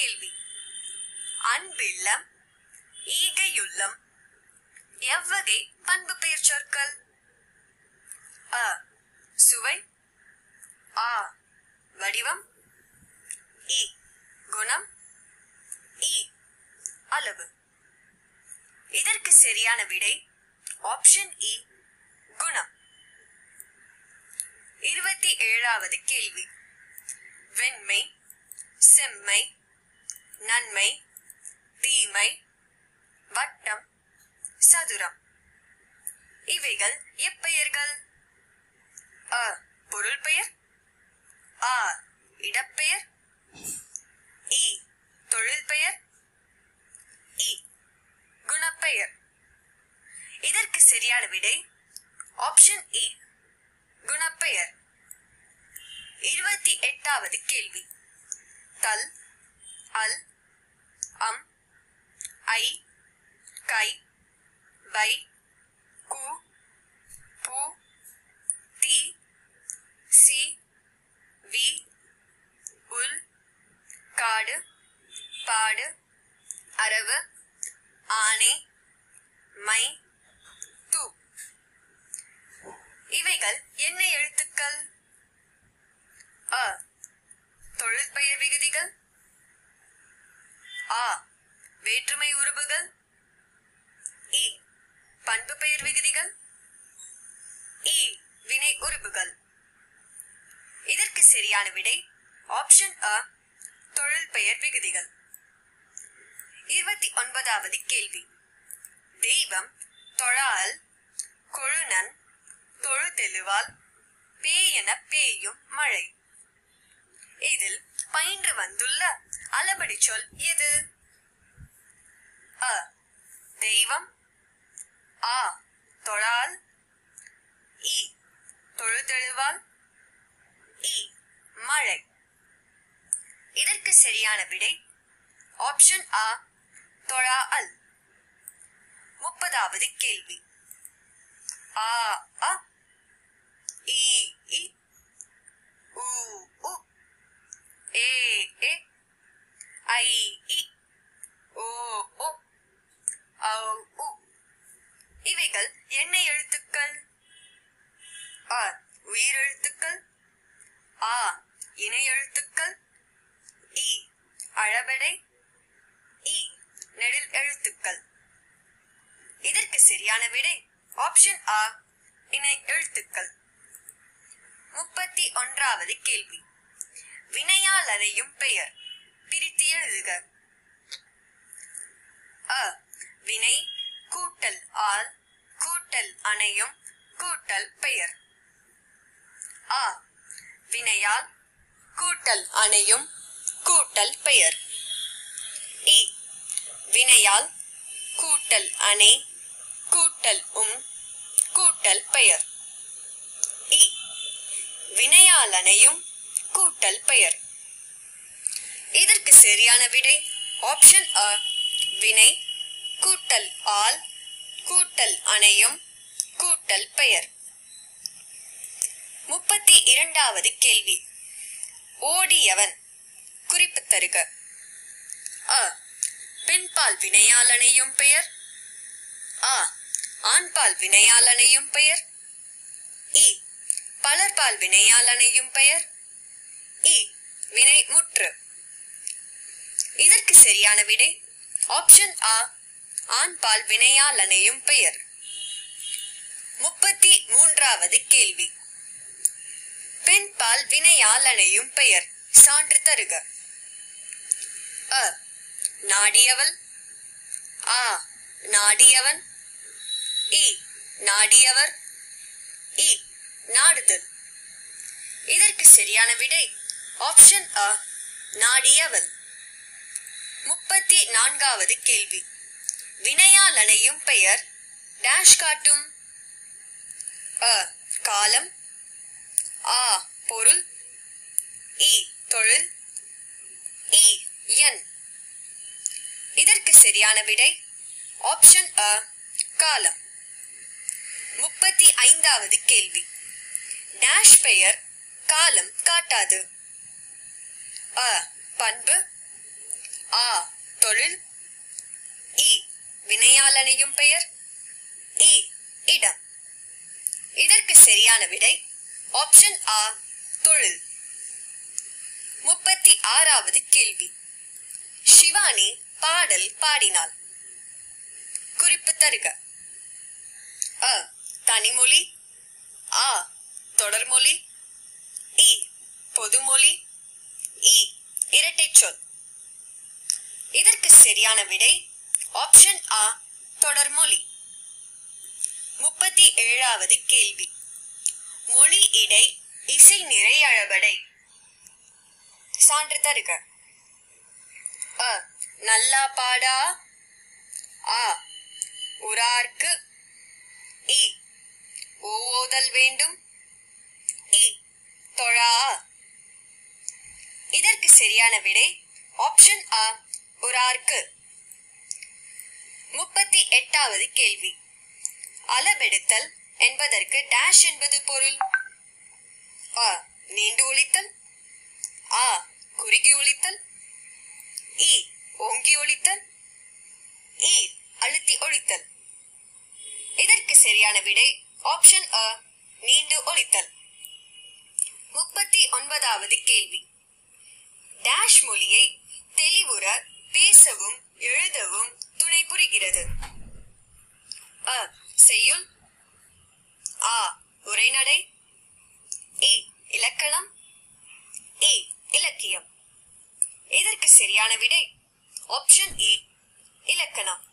கேள்வி அன்பில்லம் ஈகையுள்ளம் எவ்வகை பண்பு பெயர் சொற்கள் அ சுவை ஆ வடிவம் இ குணம் இ அளவு இதற்கு சரியான விடை ஆப்ஷன் இ குணம் இருபத்தி ஏழாவது கேள்வி வெண்மை செம்மை நன்மை தீமை வட்டம் சதுரம் இவைகள் எப்பெயர்கள் அ பொருள் பெயர் ஆ இடப்பெயர் இ தொழில் பெயர் இ குணப்பெயர் இதற்கு சரியான விடை ஆப்ஷன் இ குணப்பெயர் இருபத்தி எட்டாவது கேள்வி தல் அல் அம் ஐ கை வை கு பு தி சி வி உல் காடு பாடு அரவு ஆனை மை து இவைகள் என்ன எழுத்துக்கள் அ தொழில் பெயர் விகுதிகள் ஆ வேற்றுமை உருபுகள் இ பண்பு பெயர் விகுதிகள் இ வினை உருபுகள் இதற்கு சரியான விடை ஆப்ஷன் அ தொழில் பெயர் விகுதிகள் இருபத்தி ஒன்பதாவது கேள்வி தெய்வம் தொழால் கொழுநன் தொழுதெழுவால் பேயென பேயும் மழை இதில் பயின்று வந்துள்ள அளபடி சொல் எது அ தெய்வம் ஆ தொழால் இ தொழுதெழுவால் இ மழை இதற்கு சரியான விடை ஆப்ஷன் ஆ தொழா அல் முப்பதாவது கேள்வி ஆ அ இ இ உ உ ஏ ஏ ஐ இ ஓ ஓ ஔ உ இவைகள் என்ன எழுத்துக்கள் அ உயிரெழுத்துக்கள் ஆ இணை எழுத்துக்கள் இ அளபெடை இ நெடில் எழுத்துக்கள் இதற்கு சரியான விடை ஆப்ஷன் ஆ இணை எழுத்துக்கள் முப்பத்தி ஒன்றாவது கேள்வி வினையால் அறையும் பெயர் பிரித்து எழுதுக அ வினை கூட்டல் ஆல் கூட்டல் அணையும் கூட்டல் பெயர் ஆ வினையால் கூட்டல் அணையும் கூட்டல் பெயர் இ வினையால் கூட்டல் அணை கூட்டல் உம் கூட்டல் பெயர் இ வினையால் அணையும் கூட்டல் பெயர் இதற்கு சரியான விடை ஆப்ஷன் அ வினை கூட்டல் ஆல் கூட்டல் அணையும் கூட்டல் பெயர் முப்பத்தி இரண்டாவது கேள்வி ஓடியவன் குறிப்பு தருக அ பெண்பால் வினையாளனையும் பெயர் ஆ ஆண்பால் வினையாளனையும் பெயர் இ பலர்பால் வினையாளனையும் பெயர் இ வினை முற்று இதற்கு சரியான விடை ஆப்ஷன் ஆ ஆண்பால் வினையாளனையும் பெயர் முப்பத்தி மூன்றாவது கேள்வி பெண்பால் வினையாளனையும் பெயர் சான்று தருக அ நாடியவள் ஆ நாடியவன் இ நாடியவர் இ நாடுதல் இதற்கு சரியான விடை ஆப்ஷன் அ நாடியவள் முப்பத்தி நான்காவது கேள்வி வினையால் அணையும் பெயர் டேஷ் காட்டும் அ காலம் ஆ பொருள் இ தொழில் இ எண் இதற்கு சரியான விடை ஆப்ஷன் அ காலம் முப்பத்தி ஐந்தாவது கேள்வி டேஷ் பெயர் காலம் காட்டாது அ பண்பு ஆ தொழில் இ வினையாளனையும் பெயர் இ இடம் இதற்கு சரியான விடை ஆப்ஷன் ஆ தொழில் முப்பத்தி ஆறாவது கேள்வி சிவானி பாடல் பாடினாள் குறிப்பு தருக அ தனிமொழி ஆ தொடர்மொழி இ பொதுமொழி இ இரட்டைச் சொல் இதற்கு சரியான விடை ஆப்ஷன் ஆ தொடர்மொழி முப்பத்தி ஏழாவது கேள்வி மொழி இடை இசை நிறையழபடை சான்று தருக அ நல்லா பாடா ஆ உரார்க்கு இ ஓதல் வேண்டும் இ தொழா இதற்கு சரியான விடை ஆப்ஷன் ஆ உரார்க்கு முப்பத்தி எட்டாவது கேள்வி அளவெடுத்தல் என்பதற்கு டேஷ் என்பது பொருள் அ நீண்டு ஒழித்தல் ஆ குறுகி ஒழித்தல் இ ஓங்கி ஒழித்தல் இ அழுத்தி ஒழித்தல் இதற்கு சரியான விடை ஆப்ஷன் அ நீண்டு ஒழித்தல் முப்பத்தி ஒன்பதாவது கேள்வி டேஷ் மொழியை தெளிவுற பேசவும் எழுதவும் துணை புரிகிறது அ செய்யுள் ஆ உரைநடை இ இலக்கணம் இ இலக்கியம் இதற்கு சரியான விடை ஆப்ஷன் இ இலக்கணம்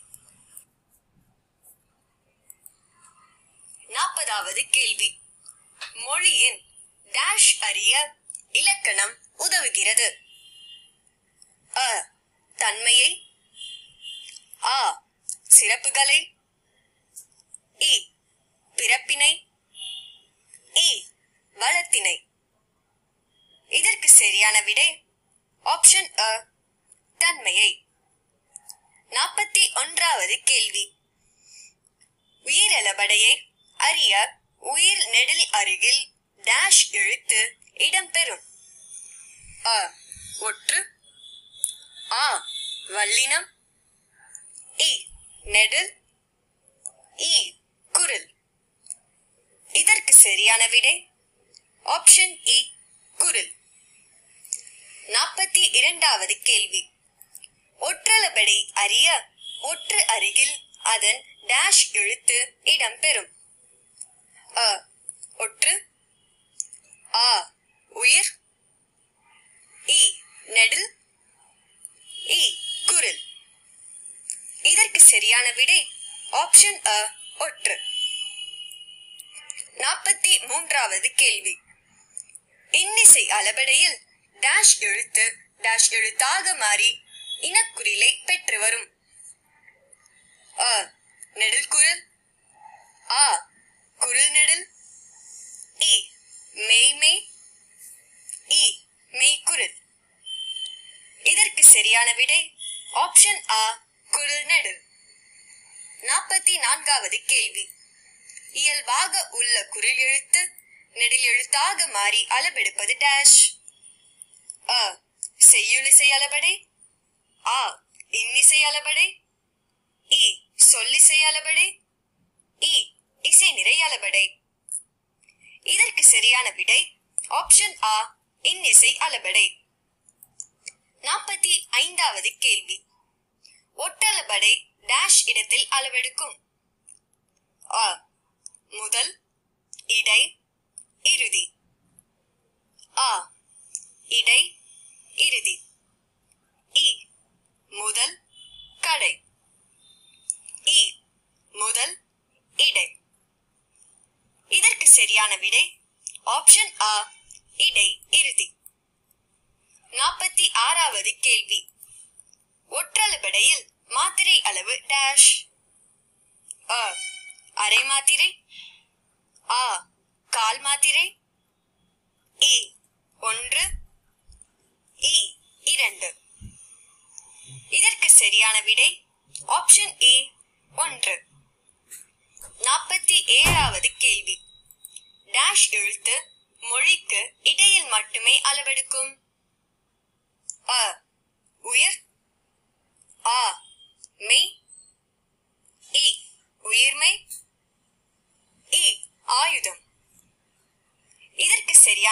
நாற்பதாவது கேள்வி மொழியின் டேஷ் அறிய இலக்கணம் உதவுகிறது அ தன்மையை ஆ சிறப்புகளை இ பிறப்பினை இ வளத்தினை இதற்கு சரியான விடை ஆப்ஷன் அ தன்மையை நாற்பத்தி ஒன்றாவது கேள்வி உயிரிழபடையை அறிய உயிர் நெடில் அருகில் டேஷ் எழுத்து இடம்பெறும் அ ஒற்று ஆ வல்லினம் இ நெடில் இ குரல் இதற்கு சரியான விடை ஆப்ஷன் இ குரல் நாற்பத்தி இரண்டாவது கேள்வி ஒற்றளபடை அறிய ஒற்று அருகில் அதன் டேஷ் எழுத்து இடம்பெறும் அ ஒற்று ஆ உயிர் இ நெடில் இ குரல் இதற்கு சரியான விடை ஆப்ஷன் அ ஒற்று நாற்பத்தி மூன்றாவது கேள்வி இன்னிசை அளபடையில் டேஷ் எழுத்து டேஷ் எழுத்தாக மாறி இனக்குறிலை பெற்று வரும் அ நெடில் குரல் ஆ குரல் நெடில் இ மெய்மை இ மெய்க்குரல் இதற்கு சரியான விடை ஆப்ஷன் ஆ குரல் நெடில் நாற்பத்தி நான்காவது கேள்வி இயல்பாக உள்ள குரில் எழுத்து நெடில் எழுத்தாக மாறி அளவெடுப்பது டேஷ் அ செய்யுளிசை அளபடை ஆ இன்னிசை அளபடை இ சொல்லிசை அளபடை இ இசை நிறை அளபடை இதற்கு சரியான விடை ஆப்ஷன் ஆ இன்னிசை அளபடை நாற்பத்தி ஐந்தாவது கேள்வி ஒட்டளபடை டேஷ் இடத்தில் அளவெடுக்கும் அ முதல் இடை இறுதி ஆ இடை இறுதி இ முதல் கடை இ முதல் இடை இதற்கு சரியான விடை ஆப்ஷன் ஆ இடை இறுதி நாற்பத்தி ஆறாவது கேள்வி ஒற்றளபடையில் மாத்திரை அளவு டேஷ் அ அரை மாத்திரை ஆ கால் மாத்திரை இ ஒன்று இ இரண்டு இதற்கு சரியான விடை ஆப்ஷன் ஏ ஒன்று நாற்பத்தி ஏழாவது கேள்வி டேஷ் எழுத்து மொழிக்கு இடையில் மட்டுமே அளவெடுக்கும் அ உயர்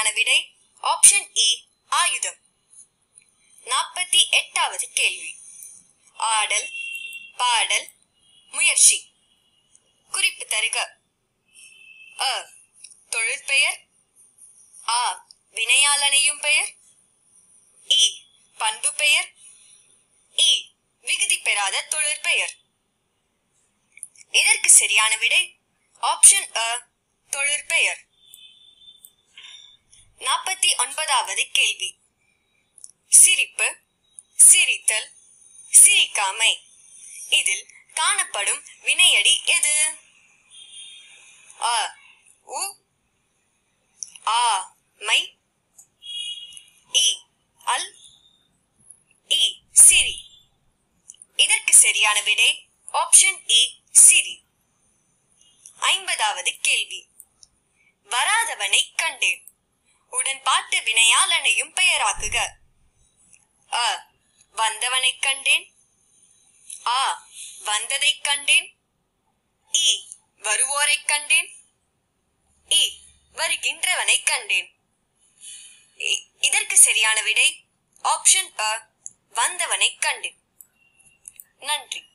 விடை ஆப்ஷன் இ ஆயுதம் நாற்பத்தி எட்டாவது கேள்வி ஆடல் பாடல் முயற்சி குறிப்பு தருக அ தொழிற்பெயர் ஆ வினையாளனையும் பெயர் இ பண்பு பெயர் இ விகுதி பெறாத தொழிற்பெயர் இதற்கு சரியான விடை ஆப்ஷன் அ தொழிற்பெயர் நாற்பத்தி ஒன்பதாவது கேள்வி சிரிப்பு சிரித்தல் சிரிக்காமை இதில் காணப்படும் வினையடி எது அ உ ஆ மை இ அல் இ சிரி இதற்கு சரியான விடை ஆப்ஷன் இ சிரி ஐம்பதாவது கேள்வி வராதவனை கண்டேன் உடன் பாட்டு வினையாளனையும் பெயராக்குக அ வந்தவனைக் கண்டேன் ஆ வந்ததைக் கண்டேன் இ வருவோரைக் கண்டேன் இ வருகின்றவனைக் கண்டேன் இ- இதற்கு சரியான விடை ஆப்ஷன் அ வந்தவனைக் கண்டேன் நன்றி